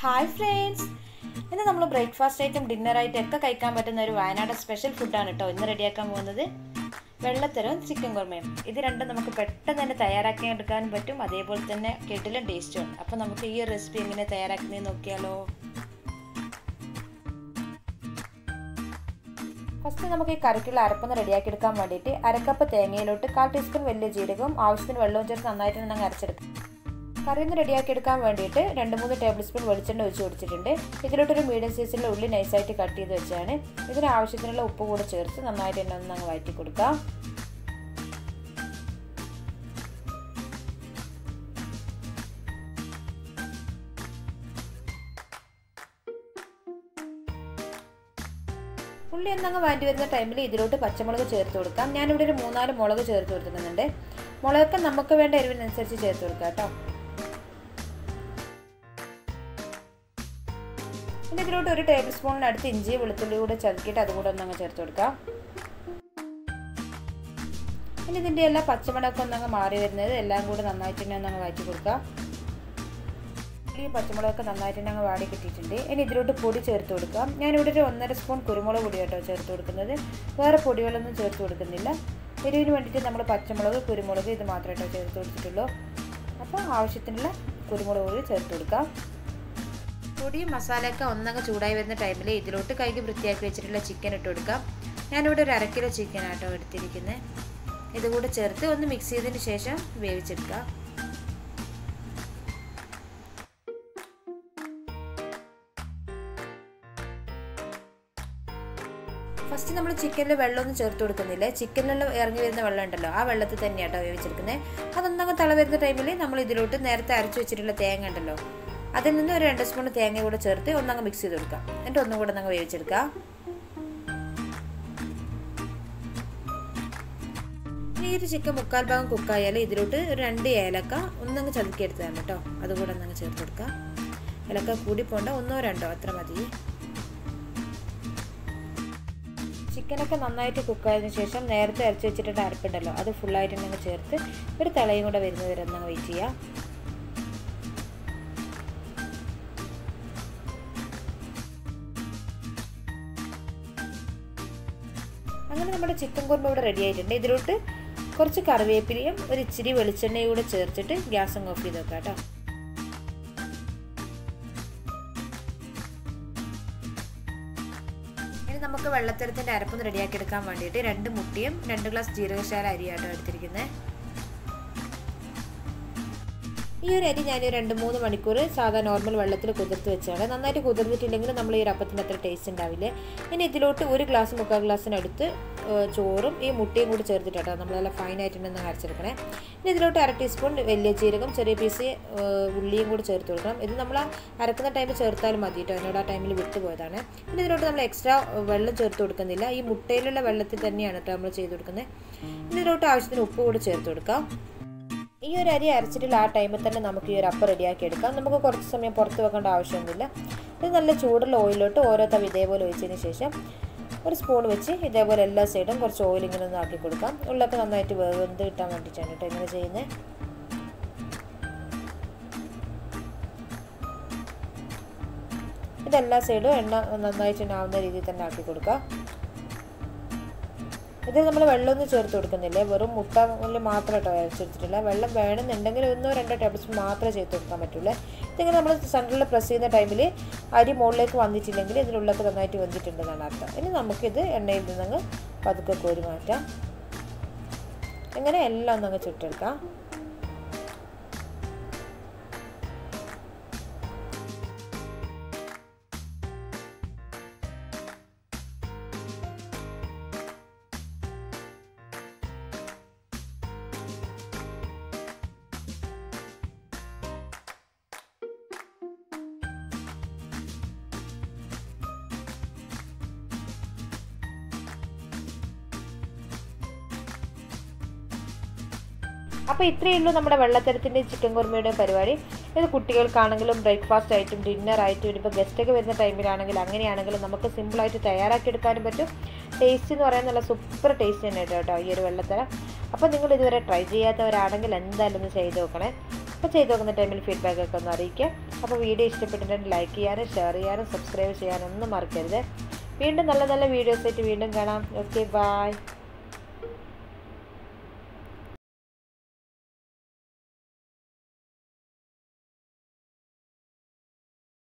hi friends ഇന്ന് നമ്മൾ breakfast item dinner ആയിട്ട് ഒക്കെ കഴിക്കാൻ പറ്റുന്ന ഒരു വയനാട് സ്പെഷ്യൽ ഫുഡാണ് കേട്ടോ ഇന്ന് റെഡിയാക്കാൻ പോകുന്നത് വെള്ളത്തരവും ചിക്കൻ കുർമയും ഇത് രണ്ടും നമുക്ക് പെട്ടെന്ന് തന്നെ തയ്യാറാക്കി എടുക്കാനും പറ്റും അതേപോലെ തന്നെ കേട്ടിലും ടേസ്റ്റും അപ്പോൾ നമുക്ക് ഈ റെസിപ്പി എങ്ങനെ തയ്യാറാക്കുന്നത് നോക്കിയാലോ ഫസ്റ്റ് നമുക്ക് ഈ കറിക്കുള്ള അരപ്പൊന്ന് റെഡിയാക്കി എടുക്കാൻ വേണ്ടിയിട്ട് അരക്കപ്പ് തേങ്ങയിലോട്ട് കാൽ ടീസ്പൂൺ വലിയ ജീരകവും ആവശ്യത്തിന് വെള്ളവും ചേർത്ത് നന്നായിട്ട് നമ്മൾ അരച്ചെടുക്കും കറി ഒന്ന് റെഡിയാക്കി എടുക്കാൻ വേണ്ടിയിട്ട് രണ്ട് മൂന്ന് ടേബിൾ സ്പൂൺ വെളിച്ചെണ്ണ ഒഴിച്ച് കൊടുത്തിട്ടുണ്ട് ഇതിലോട്ടൊരു മീഡിയം സൈസിലുള്ള ഉള്ളി നൈസായിട്ട് കട്ട് ചെയ്ത് വെച്ചാണ് ഇതിന് ആവശ്യത്തിനുള്ള ഉപ്പ് കൂടെ ചേർത്ത് നന്നായിട്ട് തന്നെ ഒന്ന് അങ്ങ് വഴറ്റി കൊടുക്കാം ഉള്ളി എന്നങ്ങ് വാണ്ടി വരുന്ന ടൈമിൽ ഇതിലോട്ട് പച്ചമുളക് ചേർത്ത് കൊടുക്കാം ഞാനിവിടെ ഒരു മൂന്നാല് മുളക് ചേർത്ത് കൊടുക്കുന്നുണ്ട് മുളകൊക്കെ നമുക്ക് വേണ്ട എരിവിനനുസരിച്ച് ചേർത്ത് കൊടുക്കാം കേട്ടോ പിന്നെ ഇതിലോട്ട് ഒരു ടേബിൾ സ്പൂണിനടുത്ത് ഇഞ്ചി വെളുത്തുള്ളി കൂടെ ചതുക്കിയിട്ട് അതുകൂടെ ഒന്നങ്ങ് ചേർത്ത് കൊടുക്കാം ഇനി ഇതിൻ്റെ എല്ലാ പച്ചമുളകൊക്കെ ഒന്നങ്ങ് മാറി വരുന്നത് എല്ലാം കൂടെ നന്നായിട്ട് തന്നെ ഒന്നങ്ങ് വഴറ്റി കൊടുക്കാം ഈ പച്ചമുളകൊക്കെ നന്നായിട്ട് തന്നെ അങ്ങ് വാടി കിട്ടിയിട്ടുണ്ട് ഇനി ഇതിലോട്ട് പൊടി ചേർത്ത് കൊടുക്കാം ഞാനിവിടെ ഒരു ഒന്നര സ്പൂൺ കുരുമുളക് പൊടി കേട്ടോ ചേർത്ത് കൊടുക്കുന്നത് വേറെ പൊടികളൊന്നും ചേർത്ത് കൊടുക്കുന്നില്ല എരിവിന് വേണ്ടിയിട്ട് നമ്മൾ പച്ചമുളക് കുരുമുളക് ഇത് മാത്രമേ കേട്ടോ ചേർത്ത് കൊടുത്തിട്ടുള്ളൂ അപ്പോൾ ആവശ്യത്തിനുള്ള കുരുമുളക് പൊടി ചേർത്ത് കൊടുക്കാം പൊടിയും മസാലയൊക്കെ ഒന്നങ്ങ് ചൂടായി വരുന്ന ടൈമിൽ ഇതിലോട്ട് കൈക്ക് വൃത്തിയാക്കി വെച്ചിട്ടുള്ള ചിക്കൻ ഇട്ട് കൊടുക്കാം ഞാനിവിടെ ഒരു അര കിലോ ചിക്കൻ ആട്ടോ എടുത്തിരിക്കുന്നത് ഇതുകൂടെ ചേർത്ത് ഒന്ന് മിക്സ് ചെയ്തതിന് ശേഷം വേവിച്ചെടുക്കാം ഫസ്റ്റ് നമ്മൾ ചിക്കനിൽ വെള്ളമൊന്നും ചേർത്ത് കൊടുക്കുന്നില്ല ചിക്കനിലുള്ള ഇറങ്ങി വരുന്ന വെള്ളം ഉണ്ടല്ലോ ആ വെള്ളത്തിൽ തന്നെയാട്ടോ വേവിച്ചെടുക്കുന്നത് അതൊന്നങ്ങ് തള വരുന്ന ടൈമിൽ നമ്മൾ ഇതിലോട്ട് നേരത്തെ അരച്ചു വെച്ചിട്ടുള്ള തേങ്ങ ഉണ്ടല്ലോ അതിൽ നിന്ന് ഒരു രണ്ട് സ്പൂൺ തേങ്ങ കൂടെ ചേർത്ത് ഒന്നങ്ങ് മിക്സ് ചെയ്ത് കൊടുക്കാം എന്നിട്ട് ഒന്നും കൂടെ അങ്ങ് വേവിച്ചെടുക്കാം ഈ ഒരു ചിക്കൻ മുക്കാൽ ഭാഗം കുക്കായാൽ ഇതിലോട്ട് ഒരു രണ്ട് ഏലക്ക ഒന്നങ്ങ് ചതുക്കിയെടുത്തതാണ് കേട്ടോ അതുകൂടെ ഒന്നങ്ങ് ചേർത്ത് കൊടുക്കാം ഏലക്ക കൂടി പോണ്ട ഒന്നോ രണ്ടോ അത്ര മതി ചിക്കനൊക്കെ നന്നായിട്ട് കുക്കായതിനു ശേഷം നേരത്തെ അരച്ച് വെച്ചിട്ടുള്ള അരപ്പുണ്ടല്ലോ അത് ഫുള്ളായിട്ട് അങ്ങ് ചേർത്ത് ഒരു തിളയും കൂടെ വരുന്നത് വരെ ഒന്ന് വെയിറ്റ് ചെയ്യാം അങ്ങനെ നമ്മുടെ ചിക്കൻ കുറുമ ഇവിടെ റെഡി ആയിട്ടുണ്ട് ഇതിലോട്ട് കുറച്ച് കറിവേപ്പിലയും ഒരു ഇച്ചിരി വെളിച്ചെണ്ണയും കൂടെ ചേർത്തിട്ട് ഗ്യാസ് അങ്ങ് ഓഫ് ചെയ്ത് വെക്കാം കേട്ടോ ഇനി നമുക്ക് വെള്ളത്തരത്തിൻ്റെ അരപ്പൊന്ന് റെഡിയാക്കി എടുക്കാൻ വേണ്ടിയിട്ട് രണ്ട് മുട്ടിയും രണ്ട് ഗ്ലാസ് ജീരകശാല അരിയാട്ടോ എടുത്തിരിക്കുന്നത് ഈ ഒരു അരി ഞാൻ രണ്ട് മൂന്ന് മണിക്കൂർ സാധാ നോർമൽ വെള്ളത്തിൽ കുതിർത്ത് വെച്ചാണ് നന്നായിട്ട് കുതിർന്നിട്ടില്ലെങ്കിൽ നമ്മൾ ഈ ഒരു അപ്പത്തിന് അത്ര ടേസ്റ്റ് ഉണ്ടാവില്ല ഇനി ഇതിലോട്ട് ഒരു ഗ്ലാസ് മുക്കാൽ ഗ്ലാസ്സിനടുത്ത് ചോറും ഈ മുട്ടയും കൂടി ചേർത്തിട്ടാട്ടോ നമ്മൾ നല്ല ഫൈനായിട്ടുണ്ടെന്ന് അരച്ചെടുക്കണേ ഇനി ഇതിലോട്ട് അര ടീസ്പൂൺ വലിയ ജീരകം ചെറിയ പീസ് ഉള്ളിയും കൂടി ചേർത്ത് കൊടുക്കണം ഇത് നമ്മൾ അരക്കുന്ന ടൈമിൽ ചേർത്താലും മതി കേട്ടോ എന്നോട് ആ ടൈമിൽ വിട്ടുപോയതാണ് ഇനി ഇതിലോട്ട് നമ്മൾ എക്സ്ട്രാ വെള്ളം ചേർത്ത് കൊടുക്കുന്നില്ല ഈ മുട്ടയിലുള്ള വെള്ളത്തിൽ തന്നെയാണ് കേട്ടോ നമ്മൾ ചെയ്ത് കൊടുക്കുന്നത് ഇനി ഇതിലോട്ട് ആവശ്യത്തിന് ഉപ്പ് കൂടി ചേർത്ത് കൊടുക്കാം ഈ ഒരു അരി അരച്ചിട്ടുള്ള ആ ടൈമിൽ തന്നെ നമുക്ക് ഈ ഒരു അപ്പം റെഡിയാക്കി എടുക്കാം നമുക്ക് കുറച്ച് സമയം പുറത്ത് വെക്കേണ്ട ആവശ്യമൊന്നുമില്ല ഇത് നല്ല ചൂടുള്ള ഓയിലോട്ട് ഓരോ തവി ഇതേപോലെ ഒഴിച്ചതിന് ശേഷം ഒരു സ്പൂൺ വെച്ച് ഇതേപോലെ എല്ലാ സൈഡും കുറച്ച് ഓയിൽ ഇങ്ങനെ ഒന്ന് ആക്കി കൊടുക്കാം ഉള്ളൊക്കെ നന്നായിട്ട് വെന്ത് കിട്ടാൻ വേണ്ടിയിട്ടാണ് കേട്ടോ ഇങ്ങനെ ചെയ്യുന്നത് ഇതെല്ലാ സൈഡും എണ്ണ നന്നായിട്ട് ആവുന്ന രീതിയിൽ തന്നെ ആക്കി കൊടുക്കാം ഇത് നമ്മൾ വെള്ളമൊന്നും ചേർത്ത് കൊടുക്കുന്നില്ല വെറും മുട്ട മാത്രം കേട്ടോ അരച്ചെടുത്തിട്ടില്ല വെള്ളം വേണമെന്നുണ്ടെങ്കിൽ ഒന്നോ രണ്ടോ ടേബിൾ സ്പൂൺ മാത്രമേ ചേർത്ത് കൊടുക്കാൻ പറ്റുള്ളൂ ഇതിങ്ങനെ നമ്മൾ സെൻറ്ററിൽ പ്രസ് ചെയ്യുന്ന ടൈമിൽ അരി മുകളിലേക്ക് വന്നിട്ടില്ലെങ്കിൽ ഇതിനുള്ളൊക്കെ നന്നായിട്ട് വന്നിട്ടുണ്ടെന്നാണ് അർത്ഥം ഇനി നമുക്കിത് എണ്ണയിൽ നിന്നങ്ങ് പതുക്കെ കോരി മാറ്റാം ഇങ്ങനെ എല്ലാം ഒന്നങ്ങ് ചുട്ടെടുക്കാം അപ്പോൾ ഇത്രയേ ഉള്ളൂ നമ്മുടെ വെള്ളത്തരത്തിൻ്റെ ചിക്കൻ കുർമയുടെ പരിപാടി ഇത് കുട്ടികൾക്കാണെങ്കിലും ബ്രേക്ക്ഫാസ്റ്റ് ആയിട്ടും ഡിന്നർ ആയിട്ടും ഇനിയിപ്പോൾ ഗസ്റ്റൊക്കെ വരുന്ന ടൈമിലാണെങ്കിലും അങ്ങനെയാണെങ്കിലും നമുക്ക് സിമ്പിളായിട്ട് തയ്യാറാക്കി എടുക്കാനും പറ്റും ടേസ്റ്റ് എന്ന് പറയാൻ നല്ല സൂപ്പർ ടേസ്റ്റ് തന്നെ കേട്ടോ ഈ ഒരു വെള്ളത്തരം അപ്പോൾ നിങ്ങൾ ഇതുവരെ ട്രൈ ചെയ്യാത്തവരാണെങ്കിൽ എന്തായാലും ഒന്ന് ചെയ്ത് നോക്കണേ അപ്പോൾ ചെയ്ത് നോക്കുന്ന ടൈമിൽ ഫീഡ്ബാക്ക് ഒക്കെ ഒന്ന് അറിയിക്കുക അപ്പോൾ വീഡിയോ ഇഷ്ടപ്പെട്ടിട്ടുണ്ടെങ്കിൽ ലൈക്ക് ചെയ്യാനും ഷെയർ ചെയ്യാനും സബ്സ്ക്രൈബ് ചെയ്യാനും ഒന്നും മറക്കരുത് വീണ്ടും നല്ല നല്ല വീഡിയോസ് ആയിട്ട് വീണ്ടും കാണാം ഓക്കെ ബായ്